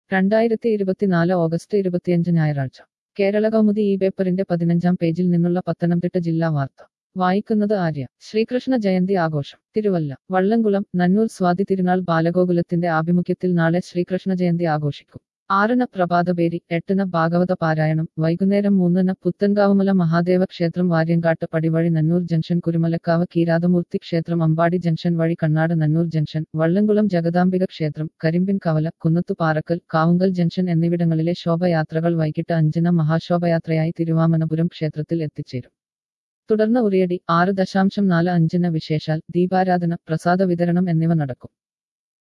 രണ്ടായിരത്തി ഇരുപത്തിനാല് ഓഗസ്റ്റ് ഇരുപത്തിയഞ്ച് ഞായറാഴ്ച കേരള കൗമുദി ഈ പേപ്പറിന്റെ പതിനഞ്ചാം പേജിൽ നിന്നുള്ള പത്തനംതിട്ട ജില്ലാ വാർത്ത വായിക്കുന്നത് ആര്യ ശ്രീകൃഷ്ണ ജയന്തി ആഘോഷം തിരുവല്ല വള്ളംകുളം നന്നൂർ സ്വാതി തിരുനാൾ ബാലഗോകുലത്തിന്റെ ആഭിമുഖ്യത്തിൽ നാളെ ശ്രീകൃഷ്ണ ജയന്തി ആഘോഷിക്കും ആറിന് പ്രഭാതപേരി എട്ടിന് ഭാഗവത പാരായണം വൈകുന്നേരം മൂന്നിന് പുത്തൻകാവുമല മഹാദേവ ക്ഷേത്രം വാര്യങ്കാട്ട് പടിവഴി നന്നൂർ ജംഗ്ഷൻ കുരുമലക്കാവ് കീരാതമൂർത്തി ക്ഷേത്രം അമ്പാടി ജംഗ്ഷൻ വഴി കണ്ണാട് നന്നൂർ ജംഗ്ഷൻ വള്ളംകുളം ജഗദാംബിക ക്ഷേത്രം കരിമ്പിൻ കവല കുന്നത്തു പാറക്കൽ കാവുങ്കൽ ജംഗ്ഷൻ എന്നിവിടങ്ങളിലെ ശോഭയാത്രകൾ വൈകിട്ട് അഞ്ചിന് മഹാശോഭയാത്രയായി തിരുവാമനപുരം ക്ഷേത്രത്തിൽ എത്തിച്ചേരും തുടർന്ന് ഉറിയടി ആറ് ദശാംശം നാല് അഞ്ചിന് വിശേഷാൽ ദീപാരാധന പ്രസാദ വിതരണം എന്നിവ നടക്കും